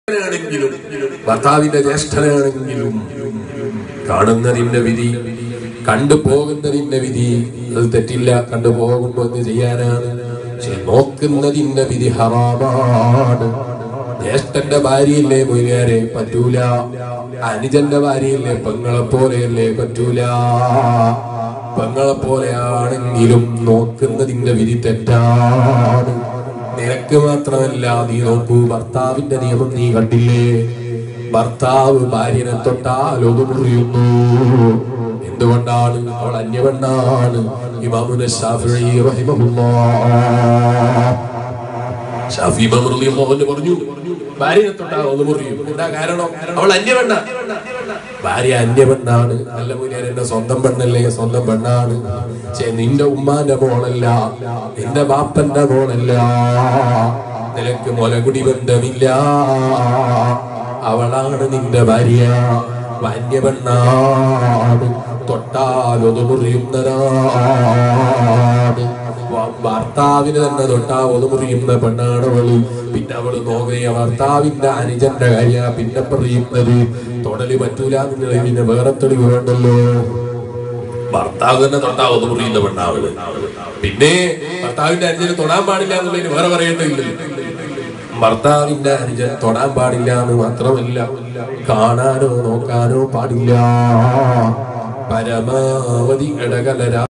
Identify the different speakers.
Speaker 1: ആണെങ്കിലും ഭർത്താവിന്റെ ജ്യേഷ്ഠനാണെങ്കിലും കാണുന്നതിന്റെ വിധി കണ്ടു പോകുന്നതിന്റെ വിധി അത് തെറ്റില്ല കണ്ടു പോകുമ്പോ എന്ത് ചെയ്യാനാണ് പക്ഷെ നോക്കുന്നതിന്റെ വിധി ഹറാമാണ് ജ്യേഷ്ഠന്റെ ഭാര്യയല്ലേ മൊയ്യാരെ പറ്റൂല അനുജന്റെ ഭാര്യയല്ലേ പെങ്ങളെ പോലെയല്ലേ പറ്റൂല പെങ്ങളെ പോലെയാണെങ്കിലും നോക്കുന്നതിന്റെ വിധി തെറ്റാണ് നിനക്ക് മാത്രമല്ല നീ നോക്കൂ ഭർത്താവിന്റെ നിയമം നീ കണ്ടില്ലേ ഭർത്താവ് ഭാര്യനെ തൊട്ടാൽ ഒതുമുറിയുന്നു എന്തുകൊണ്ടാണ് അവൾ അന്യവണ്ണാണ് ഇമാമുന ഷാഫിഈ റഹിമഹുല്ലാഹ് ഷാഫി ഇമാം റളിയല്ലാഹു അൻഹു പറഞ്ഞു ഭാര്യനെ തൊട്ടാൽ ഒതുമുറിയും എന്താ കാരണം അവൾ അന്യവണ്ണ ഭാര്യ അന്യപെണ്ണാണ് നല്ല മുന്നേ എന്റെ സ്വന്തം പെണ്ണല്ലേ സ്വന്തം പെണ്ണാണ് പക്ഷേ നിന്റെ ഉമ്മാന്റെ മോളല്ല നിന്റെ ബാപ്പന്റെ മോളല്ല നിനക്ക് മുലകുടി ബന്ധമില്ല അവളാണ് നിന്റെ ഭാര്യ വന്യപെണ്ണാണ് തൊട്ടാൽ ഒതുമുറിയുന്നതാണ് ഭർത്താവിന് തന്നെ തൊട്ടാ ഒതുമുറിയുന്ന പെണ്ണാണ് അവള് പിന്നെ അവള് നോക്കുകയ ഭർത്താവിന്റെ അനുജന്റെ കാര്യ പിന്നെ പറയുന്നത് തൊടല് പറ്റൂല എന്നുള്ളത് പിന്നെ വേറെ തെളിവ് വേണ്ടല്ലോ ഭർത്താവ് തന്നെ തൊട്ടാ ഒതുമുറിയുന്ന പെണ്ണാവള് പിന്നെ ഭർത്താവിന്റെ അനുജന് തൊടാൻ പാടില്ല എന്നുള്ളതിന് വേറെ പറയേണ്ടതില്ലല്ലോ ഭർത്താവിന്റെ അനുജൻ തൊടാൻ പാടില്ല എന്ന് മാത്രമല്ല കാണാനോ നോക്കാനോ പാടില്ല പരമാവധി ഇടകലരാ